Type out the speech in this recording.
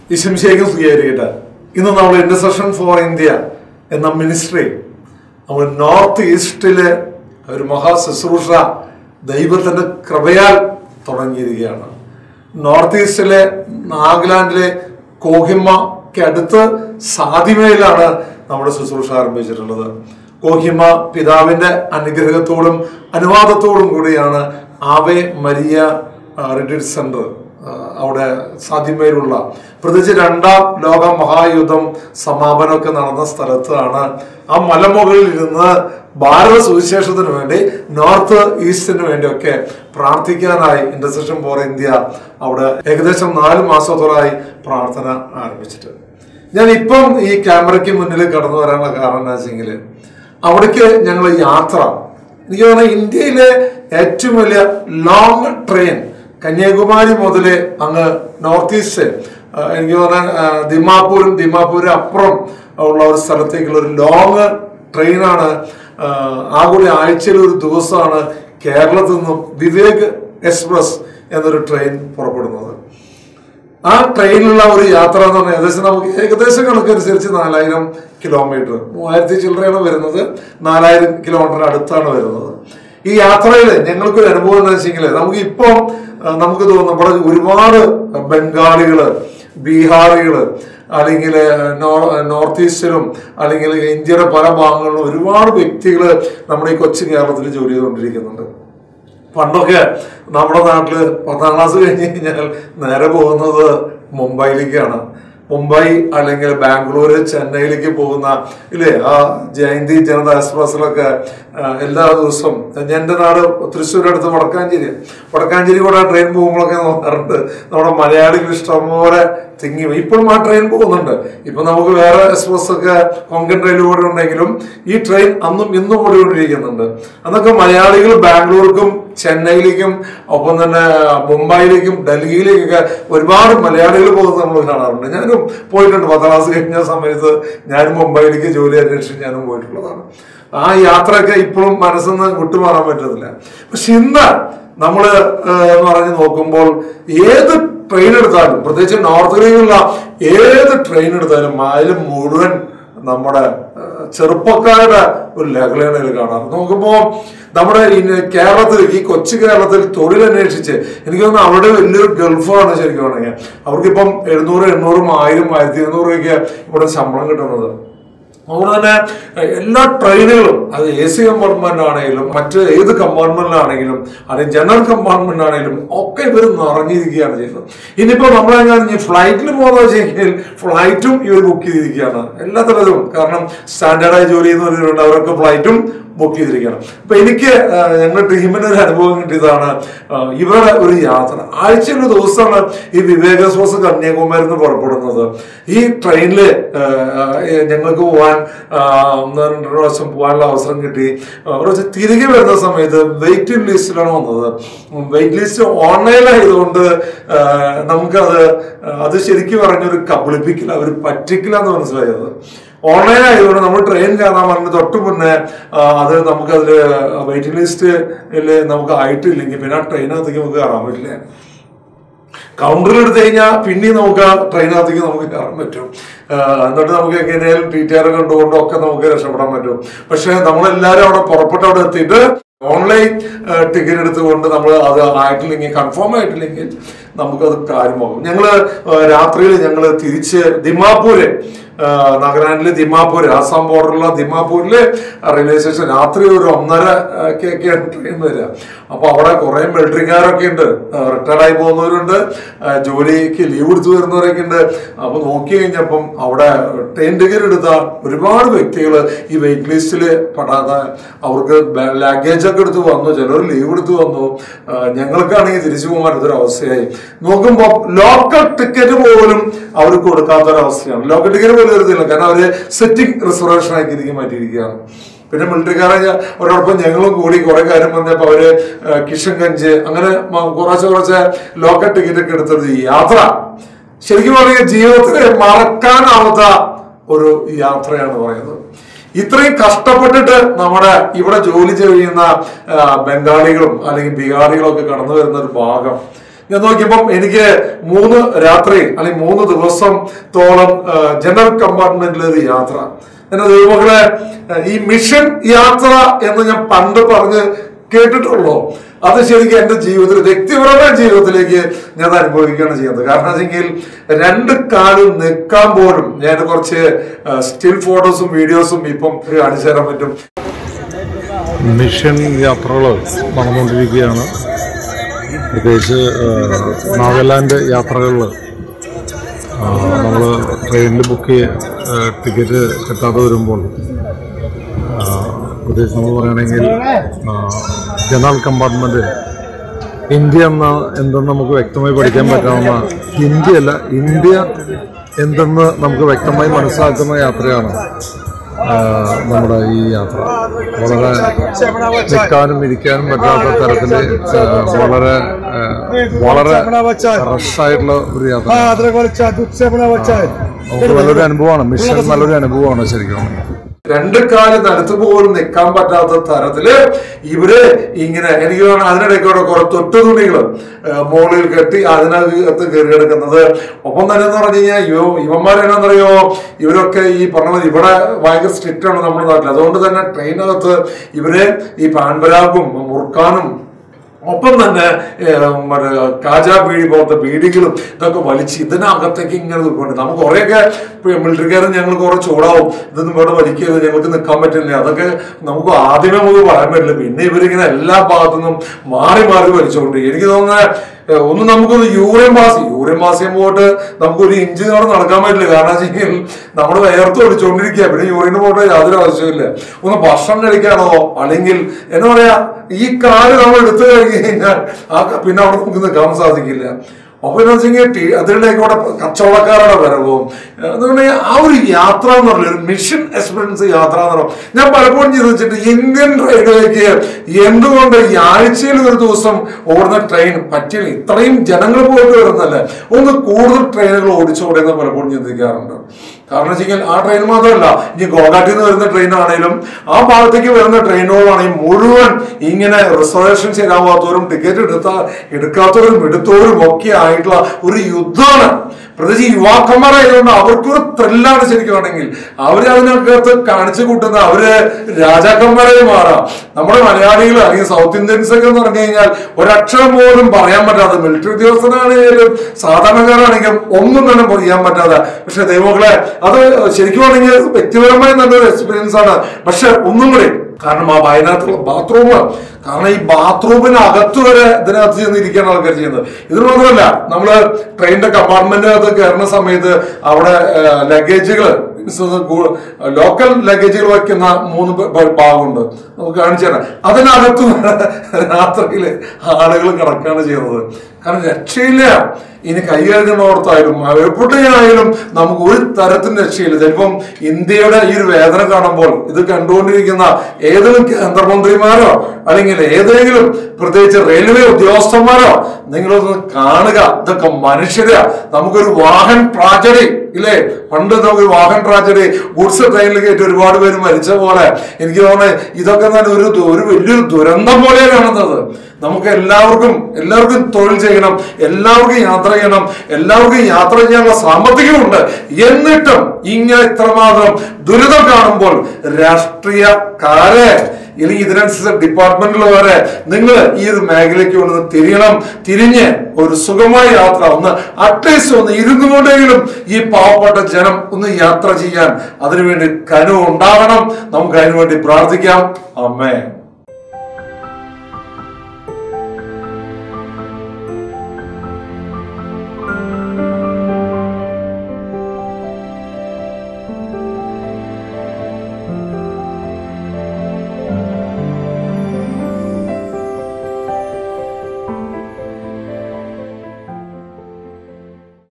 ഈശംശേഖം സ്വീകരിക്കട്ടെ ഇന്ന് നമ്മൾ ഇന്റർസെഷൻ ഫോർ ഇന്ത്യ എന്ന മിനിസ്ട്രി നമ്മൾ നോർത്ത് ഈസ്റ്റിലെ ഒരു മഹാ ശുശ്രൂഷ ദൈവത്തിന്റെ കൃപയാൽ തുടങ്ങിയിരിക്കുകയാണ് നോർത്ത് ഈസ്റ്റിലെ നാഗാലാൻഡിലെ കോഹിമയ്ക്ക് അടുത്ത് സാദിമയിലാണ് നമ്മുടെ ശുശ്രൂഷ ആരംഭിച്ചിട്ടുള്ളത് കോഹിമ പിതാവിന്റെ അനുഗ്രഹത്തോടും അനുവാദത്തോടും കൂടിയാണ് ആവെ മരിയ റിട്രീറ്റ് സെന്റർ ആ, അവിടെ സാധ്യമയിലുള്ള പ്രത്യേകിച്ച് രണ്ടാം ലോക മഹായുദ്ധം സമാപനമൊക്കെ നടന്ന സ്ഥലത്താണ് ആ മലമുകളിൽ ഇരുന്ന് ഭാരത സുവിശേഷത്തിന് വേണ്ടി നോർത്ത് ഈസ്റ്റിന് വേണ്ടിയൊക്കെ പ്രാർത്ഥിക്കാനായി ഇന്റർസെഷൻ ഫോർ ഇന്ത്യ അവിടെ ഏകദേശം നാല് മാസത്തോളമായി പ്രാർത്ഥന ആരംഭിച്ചിട്ട് ഞാൻ ഇപ്പം ഈ ക്യാമറയ്ക്ക് മുന്നിൽ കടന്നു വരാനുള്ള കാരണം എന്താ വെച്ചെങ്കിൽ അവിടേക്ക് ഞങ്ങൾ യാത്ര എനിക്ക് തോന്നുന്നത് ഇന്ത്യയിലെ ഏറ്റവും വലിയ ലോങ് ട്രെയിൻ കന്യാകുമാരി മുതൽ അങ്ങ് നോർത്ത് ഈസ്റ്റ് ആ, എനിക്ക് തോന്നുന്നത് ആ, ദിമാപൂരും ദിമാപൂരും അപ്പുറം ഉള്ള ഒരു സ്ഥലത്തേക്കുള്ള ഒരു ലോങ് ട്രെയിനാണ് ആ, ആ കൂടി ആഴ്ചയിൽ ഒരു ദിവസമാണ് കേരളത്തിൽ നിന്നും വിവേക് എക്സ്പ്രസ് എന്നൊരു ട്രെയിൻ പുറപ്പെടുന്നത് ആ ട്രെയിനിലുള്ള ഒരു യാത്ര എന്ന് പറഞ്ഞാൽ ഏകദേശം നമുക്ക് ഏകദേശം കണക്കനുസരിച്ച് നാലായിരം കിലോമീറ്റർ മൂവായിരത്തി ചില്ലറയാണ് വരുന്നത് നാലായിരം കിലോമീറ്റർ അടുത്താണ് വരുന്നത് ഈ യാത്രയിൽ ഞങ്ങൾക്കൊരു അനുഭവം എന്താ വെച്ചെങ്കിൽ നമുക്ക് ഇപ്പം ആ, നമുക്ക് തോന്നുന്നു ഇവിടെ ഒരുപാട് ബംഗാളികള് ബീഹാറികള് അല്ലെങ്കിൽ നോർത്ത് ഈസ്റ്റിലും അല്ലെങ്കിൽ ഇന്ത്യയുടെ പല ഭാഗങ്ങളിലും ഒരുപാട് വ്യക്തികൾ നമ്മുടെ ഈ കൊച്ചു കേരളത്തിൽ ജോലി ചെയ്തുകൊണ്ടിരിക്കുന്നുണ്ട് പണ്ടൊക്കെ നമ്മുടെ നാട്ടില് പത്താം ക്ലാസ് കഴിഞ്ഞ് കഴിഞ്ഞാൽ നേരെ പോകുന്നത് മുംബൈയിലേക്കാണ് മുംബൈ അല്ലെങ്കിൽ ബാംഗ്ലൂർ ചെന്നൈയിലേക്ക് പോകുന്ന ഇല്ലേ ആ ജയന്തി ജനത എക്സ്പ്രസ്സിലൊക്കെ ആ, എല്ലാ ദിവസവും എൻ്റെ നാട് തൃശ്ശൂർ അടുത്ത് വടക്കാഞ്ചേരി വടക്കാഞ്ചേരി കൂടെ ട്രെയിൻ പോകുമ്പോഴൊക്കെ നോക്കാറുണ്ട് നമ്മുടെ മലയാളികൾ ഇഷ്ടംപോലെ തിങ്ങി വരും. ഇപ്പോഴും ആ ട്രെയിൻ പോകുന്നുണ്ട് ഇപ്പൊ നമുക്ക് വേറെ എക്സ്പ്രസ് ഒക്കെ കൊങ്കൺ റെയിൽ കൂടെ ഉണ്ടെങ്കിലും ഈ ട്രെയിൻ അന്നും ഇന്നും ഓടിക്കൊണ്ടിരിക്കുന്നുണ്ട് അന്നൊക്കെ മലയാളികൾ ബാംഗ്ലൂർക്കും ചെന്നൈയിലേക്കും ഒപ്പം തന്നെ മുംബൈയിലേക്കും ഡൽഹിയിലേക്കൊക്കെ ഒരുപാട് മലയാളികൾ പോകുന്നത് നമ്മൾ കാണാറുണ്ട് ഞാനും പോയിട്ടുണ്ട് പത്താം ക്ലാസ് കഴിഞ്ഞ സമയത്ത് ഞാനും മുംബൈയിലേക്ക് ജോലി അന്വേഷിച്ച് ഞാനും പോയിട്ടുള്ളതാണ് ആ യാത്രയൊക്കെ ഇപ്പോഴും മനസ്സിൽ നിന്ന് വിട്ടുമാറാൻ പറ്റുന്നില്ല പക്ഷെ ഇന്ന് നമ്മള് ഏഹ്, എന്ന് പറഞ്ഞ് നോക്കുമ്പോൾ ഏത് ട്രെയിൻ എടുത്താലും പ്രത്യേകിച്ച് നോർത്തിലേക്കുള്ള ഏത് ട്രെയിൻ എടുത്താലും അതിൽ മുഴുവൻ നമ്മുടെ ഏഹ്, ചെറുപ്പക്കാരുടെ ഒരു ലഹളയാണ് ഇതിൽ കാണാറ് നോക്കുമ്പോ നമ്മുടെ ഈ കേരളത്തിൽ ഈ കൊച്ചു കേരളത്തിൽ തൊഴിലന്വേഷിച്ച് എനിക്ക് തോന്നുന്നു അവിടെ വലിയൊരു ഗൾഫാണ് ശരിക്കും പറഞ്ഞാൽ അവർക്കിപ്പം എഴുന്നൂറ് എണ്ണൂറും ആയിരം ആയിരത്തി എഴുന്നൂറ് രൂപയ്ക്ക് ഇവിടെ ശമ്പളം കിട്ടുന്നത് അതുകൊണ്ട് തന്നെ എഹ്, എല്ലാ ട്രെയിനുകളും അത് എ സി കമ്പാർട്ട്മെന്റ് ആണെങ്കിലും മറ്റ് ഏത് കമ്പാർട്ട്മെന്റിലാണെങ്കിലും അല്ലെങ്കിൽ ജനറൽ കമ്പാർട്ട്മെന്റ് ആണെങ്കിലും ഒക്കെ ഇവർ നിറഞ്ഞിരിക്കുകയാണ് ചെയ്യുന്നത് ഇനിയിപ്പോ നമ്മളെങ്ങനെ ഇനി ഫ്ലൈറ്റിൽ പോകുന്ന വെച്ചെങ്കിൽ ഫ്ലൈറ്റും ഇവർ ബുക്ക് ചെയ്തിരിക്കുകയാണ് എല്ലാ തരത്തിലും കാരണം സ്റ്റാൻഡേർഡായി ജോലി ചെയ്യുന്നവരുണ്ട് അവരൊക്കെ ഫ്ലൈറ്റും ബുക്ക് ചെയ്തിരിക്കുകയാണ് അപ്പൊ എനിക്ക് ഏഹ്, ഞങ്ങളുടെ ടീമിന് ഒരു അനുഭവം കിട്ടിയതാണ് ഏഹ്, ഇവരുടെ ഒരു യാത്ര ആഴ്ചയിൽ ഒരു ദിവസമാണ് ഈ വിവേക എക്സ്പ്രസ് കന്യാകുമാരി നിന്ന് പുറപ്പെടുന്നത് ഈ ട്രെയിനില് ഞങ്ങൾക്ക് പോകാൻ ആഹ്, ഒന്ന് രണ്ട് പ്രാവശ്യം പോകാനുള്ള അവസരം കിട്ടി ആഹ്, ഒരു പ്രാവശ്യം തിരികെ വരുന്ന സമയത്ത് വെയിറ്റിംഗ് ലിസ്റ്റിലാണ് വന്നത് വെയിറ്റ് ലിസ്റ്റ് ഓൺലൈനായതുകൊണ്ട് ആഹ്, നമുക്കത് ആഹ്, അത് ശരിക്കും പറഞ്ഞൊരു കബളിപ്പിക്കില്ല ഒരു പറ്റിക്കില്ല എന്ന് മനസ്സിലായത് ഓൺലൈൻ ആയതുകൊണ്ട് നമ്മൾ ട്രെയിൻ കയറാൻ പറഞ്ഞ തൊട്ട് മുന്നേ ആ, അത് നമുക്കതിൽ വെയിറ്റിംഗ് ലിസ്റ്റിൽ നമുക്ക് ആയിട്ടില്ലെങ്കിൽ പിന്നെ ആ ട്രെയിനകത്തേക്ക് നമുക്ക് കയറാൻ പറ്റില്ല കൗണ്ടറിൽ എടുത്തു കഴിഞ്ഞാൽ പിന്നെ നമുക്ക് ആ ട്രെയിനകത്തേക്ക് നമുക്ക് കയറാൻ പറ്റും ആ, എന്നിട്ട് നമുക്ക് എങ്ങനെയാലും ടി ടി ആർ കണ്ടുകൊണ്ടും ഒക്കെ നമുക്ക് രക്ഷപ്പെടാൻ പറ്റും പക്ഷെ നമ്മളെല്ലാവരും അവിടെ പുറപ്പെട്ട് അവിടെ എത്തിയിട്ട് ഓൺലൈൻ ടിക്കറ്റ് എടുത്തുകൊണ്ട് നമ്മൾ അത് ആയിട്ടില്ലെങ്കിൽ കൺഫേം ആയിട്ടില്ലെങ്കിൽ നമുക്കത് കാര്യമാകും ഞങ്ങള് രാത്രിയിൽ ഞങ്ങൾ തിരിച്ച് ദിമാപൂര് ആ, നാഗാലാൻഡിലെ ദിമാപൂർ ആസാം ബോർഡറിലുള്ള ദിമാപൂരിലെ റെയിൽവേ സ്റ്റേഷൻ രാത്രി ഒരു ഒന്നര ആ, ഒക്കെയാണ് ട്രെയിൻ വരിക അപ്പൊ അവിടെ കുറെ മിലിറ്ററിക്കാരൊക്കെ ഉണ്ട് റിട്ടയർഡ് ആയി പോകുന്നവരുണ്ട് ആ, ജോലിക്ക് ലീവ് എടുത്തു വരുന്നവരൊക്കെ ഉണ്ട് അപ്പൊ നോക്കി കഴിഞ്ഞപ്പം അവിടെ ട്രെയിൻ ടിക്കറ്റ് എടുത്ത ഒരുപാട് വ്യക്തികൾ ഈ വെയിറ്റ് ലിസ്റ്റിൽ പെടാതെ അവർക്ക് ലാഗേജ് ഒക്കെ എടുത്ത് വന്നു ചിലർ ലീവ് എടുത്ത് വന്നു ആ, ഞങ്ങൾക്കാണെങ്കിൽ തിരിച്ചു പോകാൻ പറ്റാത്തൊരു അവസ്ഥയായി നോക്കുമ്പോൾ ലോക്കൽ ടിക്കറ്റ് പോലും അവർക്ക് കൊടുക്കാത്തൊരവസ്ഥയാണ് ലോക്കൽ ടിക്കറ്റ് പോലും വരുന്നില്ല കാരണം അവര് സെറ്റിംഗ് റിസർവേഷൻ ആക്കി മാറ്റിയിരിക്കുകയാണ് പിന്നെ മിലിറ്ററിക്കാരെ ഒരോടൊപ്പം ഞങ്ങളും കൂടി കുറെ കാര്യം പറഞ്ഞപ്പോ അവര് ആ, കിഷൻഗഞ്ച് അങ്ങനെ മ- കുറച്ച് കുറച്ച് ലോക്കൽ ടിക്കറ്റ് ഒക്കെ എടുത്തത് ഈ യാത്ര ശരിക്കും പറയുക ജീവിതത്തിൽ മറക്കാനാവാത്ത ഒരു യാത്രയാണ് പറയുന്നത് ഇത്രയും കഷ്ടപ്പെട്ടിട്ട് നമ്മുടെ ഇവിടെ ജോലി ചെയ്യുന്ന ആ, ബംഗാളികളും അല്ലെങ്കിൽ ബീഹാറികളും ഒക്കെ കടന്നു വരുന്ന ഒരു ഭാഗം ഞാൻ നോക്കിയപ്പം എനിക്ക് മൂന്ന് രാത്രി അല്ലെങ്കിൽ മൂന്ന് ദിവസത്തോളം ജനറൽ കമ്പാർട്ട്മെന്റിൽ ഒരു യാത്ര എന്റെ ദൈവമക്കളെ ആ, ഈ മിഷൻ യാത്ര എന്ന് ഞാൻ പണ്ട് പറഞ്ഞ് കേട്ടിട്ടുള്ളൂ അത് ശരിക്കും എന്റെ ജീവിതത്തിൽ വ്യക്തിപരമായ ജീവിതത്തിലേക്ക് ഞാൻ അനുഭവിക്കുകയാണ് ചെയ്യുന്നത് കാരണം വെച്ചെങ്കിൽ രണ്ട് കാലും നിൽക്കാൻ പോലും ഞാൻ കുറച്ച് സ്റ്റിൽ ഫോട്ടോസും വീഡിയോസും ഇപ്പം കാണിച്ചു തരാൻ പറ്റും മിഷൻ യാത്രകൾ നടന്നുകൊണ്ടിരിക്കുകയാണ് പ്രത്യേകിച്ച് ആ, നാഗാലാൻഡ് യാത്രകളിൽ നമ്മൾ ട്രെയിനിൽ ബുക്ക് ചെയ്യ ആ, ടിക്കറ്റ് കിട്ടാതെ വരുമ്പോൾ ആ, പ്രത്യേകിച്ച് നമ്മൾ പറയുകയാണെങ്കിൽ ആ, ജനറൽ കമ്പാർട്ട്മെൻറ്റ് ഇന്ത്യ എന്ന എന്തെന്ന് നമുക്ക് വ്യക്തമായി പഠിക്കാൻ പറ്റാവുന്ന ഹിന്ദിയല്ല ഇന്ത്യ എന്തെന്ന് നമുക്ക് വ്യക്തമായി മനസ്സിലാക്കുന്ന യാത്രയാണ് ആ, നമ്മുടെ ഈ യാത്ര വളരെ നിൽക്കാനും ഇരിക്കാനും പറ്റാത്ത തരത്തിൽ വളരെ ആ, വളരെ റഷായിട്ടുള്ള ഒരു യാത്ര हाँ अदरक वाला चाय दूध से बना हुआ चाय നമുക്ക് നല്ലൊരു അനുഭവമാണ് മിഷൻ നല്ലൊരു അനുഭവമാണ് ശരിക്കും രണ്ട് കാലം അടുത്ത് പോലും നിൽക്കാൻ പറ്റാത്ത തരത്തില് ഇവര് ഇങ്ങനെ എനിക്ക് തോന്നുന്നു അതിനിടയ്ക്കൂടെ കുറെ തൊട്ടു തുണികൾ മുകളിൽ കെട്ടി അതിനകത്ത് കയറി കിടക്കുന്നത് ഒപ്പം തന്നെ എന്ന് പറഞ്ഞു കഴിഞ്ഞാൽ യോ ഇവന്മാരെന്നാന്നറിയോ ഇവരൊക്കെ ഈ പറഞ്ഞ പോലെ ഇവിടെ ഭയങ്കര സ്ട്രിക്റ്റ് ആണ് നമ്മുടെ നാട്ടിൽ അതുകൊണ്ട് തന്നെ ട്രെയിനകത്ത് ഇവര് ഈ പാൻപരാഗും മുറുക്കാനും ഒപ്പം തന്നെ ഏഹ്, മറ്റേ കാജാ ബീഡി പോലത്തെ ബീഡികളും ഇതൊക്കെ വലിച്ച് ഇതിനകത്തേക്ക് ഇങ്ങനെ നിൽക്കുന്നുണ്ട് നമുക്ക് കുറേയൊക്കെ മിലിറ്ററിക്കാരും ഞങ്ങൾ കുറെ ചൂടാവും ഇതൊന്നും ഇവിടെ വലിക്കരുത് ഞങ്ങൾക്ക് നിൽക്കാൻ പറ്റില്ല അതൊക്കെ നമുക്ക് ആദ്യമേ നമുക്ക് പറയാൻ പറ്റില്ല പിന്നെ ഇവരിങ്ങനെ എല്ലാ ഭാഗത്തുനിന്നും മാറി മാറി വലിച്ചുകൊണ്ട് എനിക്ക് തോന്നുന്നത് ഏഹ്, ഒന്ന് നമുക്കൊന്ന് യൂറിയൻ പാസ് യൂറിയൻ പാസ് ചെയ്യുമ്പോൾ പോയിട്ട് നമുക്കൊരു ഇഞ്ച് അവിടെ നടക്കാൻ പറ്റില്ല കാരണം വെച്ചെങ്കിൽ നമ്മൾ വേർത്ത് ഒടിച്ചുകൊണ്ടിരിക്കുക പിന്നെ യൂറിന് പോയിട്ട് യാതൊരു ആവശ്യമില്ല ഒന്ന് ഭക്ഷണം കഴിക്കാനോ അല്ലെങ്കിൽ എന്താ പറയാ ഈ കാല് നമ്മൾ എടുത്തു കഴിഞ്ഞു കഴിഞ്ഞാൽ ആ ക- പിന്നെ അവിടെ നമുക്ക് നിൽക്കാൻ സാധിക്കില്ല അപ്പൊ എന്ന് വെച്ചെങ്കിൽ അതിനിടയ്ക്കൂടെ കച്ചവടക്കാരുടെ വരവും അതുകൊണ്ട് ആ ഒരു യാത്ര എന്ന് പറഞ്ഞ ഒരു മിഷൻ എക്സ്പീരിയൻസ് യാത്ര എന്ന് പറയുന്നത് ഞാൻ പലപ്പോഴും ചെയ്ത് വെച്ചിട്ട് ഇന്ത്യൻ റെയിൽവേക്ക് എന്തുകൊണ്ട് ഈ ആഴ്ചയിൽ ഒരു ദിവസം ഓടുന്ന ട്രെയിൻ പറ്റില്ല ഇത്രയും ജനങ്ങൾ പോയിട്ട് വരുന്നല്ലേ ഒന്ന് കൂടുതൽ ട്രെയിനുകൾ ഓടിച്ചോടെ എന്ന് പലപ്പോഴും ചിന്തിക്കാറുണ്ട് കാരണം വെച്ചാൽ ആ ട്രെയിൻ മാത്രമല്ല ഇനി ഗോകാട്ടിൽ നിന്ന് വരുന്ന ട്രെയിൻ ആണെങ്കിലും ആ ഭാഗത്തേക്ക് വരുന്ന ട്രെയിനുകളാണെങ്കിൽ മുഴുവൻ ഇങ്ങനെ റിസർവേഷൻ ശരിയാവാത്തവരും ടിക്കറ്റ് എടുത്ത എടുക്കാത്തവരും എടുത്തവരും ഒക്കെ ആയിട്ടുള്ള ഒരു യുദ്ധമാണ് പ്രത്യേകിച്ച് യുവാക്കന്മാരായതുകൊണ്ട് അവർക്കൊരു ത്രില്ലാണ് ശരിക്കും ആണെങ്കിൽ അവര് അതിനകത്ത് കാണിച്ചു കൂട്ടുന്ന അവര് രാജാക്കന്മാരായി മാറാം നമ്മുടെ മലയാളികൾ അല്ലെങ്കിൽ സൗത്ത് ഇന്ത്യൻസ് ഒക്കെ എന്ന് പറഞ്ഞു കഴിഞ്ഞാൽ ഒരക്ഷരം പോലും പറയാൻ പറ്റാത്ത മിലിറ്ററി ഉദ്യോഗസ്ഥനാണെങ്കിലും സാധാരണക്കാരാണെങ്കിലും ഒന്നും തന്നെ പറയാൻ പറ്റാതെ പക്ഷെ ദൈവങ്ങളെ അത് ശരിക്കും ആണെങ്കിൽ വ്യക്തിപരമായി നല്ലൊരു എക്സ്പീരിയൻസ് ആണ് പക്ഷെ ഒന്നും കൂടി കാരണം ആ വയനാട്ടിലുള്ള ബാത്റൂം കാരണം ഈ ബാത്റൂമിനകത്ത് വരെ ഇതിനകത്ത് ചെന്ന് ഇരിക്കുകയാണ് ആൾക്കാർ ചെയ്യുന്നത് ഇത് മാത്രമല്ല നമ്മള് ട്രെയിനിന്റെ കമ്പാർട്ട്മെന്റിനകത്ത് കയറുന്ന സമയത്ത് അവിടെ ലഗേജുകൾ ലോക്കൽ ലഗേജുകൾ വയ്ക്കുന്ന മൂന്ന് ബ- ബ- ഭാഗമുണ്ട് നമുക്ക് കാണിച്ചു തരാം അതിനകത്ത് രാത്രിയില് ആളുകൾ കിടക്കുകയാണ് ചെയ്യുന്നത് കാരണം രക്ഷയില്ല ഇനി കൈ കഴുകുന്നോർത്തായാലും എവിടെയായാലും നമുക്ക് ഒരു തരത്തിലും രക്ഷയില്ല ചിലപ്പം ഇന്ത്യയുടെ ഈ ഒരു വേദന കാണുമ്പോൾ ഇത് കണ്ടുകൊണ്ടിരിക്കുന്ന ഏതെങ്കിലും കേന്ദ്രമന്ത്രിമാരോ അല്ലെങ്കിൽ ഏതെങ്കിലും പ്രത്യേകിച്ച് റെയിൽവേ ഉദ്യോഗസ്ഥന്മാരോ നിങ്ങളൊന്ന് കാണുക ഇതൊക്കെ മനുഷ്യരാ നമുക്കൊരു വാഹൻ ട്രാജഡി ഇല്ലേ പണ്ട് നമുക്കൊരു വാഹൻ ട്രാജഡി ഗുഡ്സ് ട്രെയിനിൽ കയറ്റി ഒരുപാട് പേര് മരിച്ച പോലെ എനിക്ക് തോന്നുന്നത് ഇതൊക്കെ തന്നെ ഒരു ദു- ഒരു വലിയൊരു ദുരന്തം പോലെയാണ് കാണുന്നത് നമുക്ക് എല്ലാവർക്കും എല്ലാവർക്കും തൊഴിൽ ചെയ്യണം എല്ലാവർക്കും യാത്ര ചെയ്യണം എല്ലാവർക്കും യാത്ര ചെയ്യാനുള്ള സാമ്പത്തികമുണ്ട് എന്നിട്ടും ഇങ്ങനെ ഇത്രമാത്രം ദുരിതം കാണുമ്പോൾ രാഷ്ട്രീയക്കാരെ ഇല്ലെങ്കിൽ ഇതിനനുസരിച്ച് ഡിപ്പാർട്ട്മെന്റിൽ വരെ നിങ്ങൾ ഈ ഒരു മേഖലയ്ക്ക് ഒന്ന് തിരിയണം തിരിഞ്ഞ് ഒരു സുഖമായ യാത്ര ഒന്ന് അറ്റ്ലീസ്റ്റ് ഒന്ന് ഇരുന്നുകൊണ്ടെങ്കിലും ഈ പാവപ്പെട്ട ജനം ഒന്ന് യാത്ര ചെയ്യാൻ അതിനുവേണ്ടി കനു ഉണ്ടാകണം നമുക്ക് അതിനുവേണ്ടി പ്രാർത്ഥിക്കാം അമ്മേ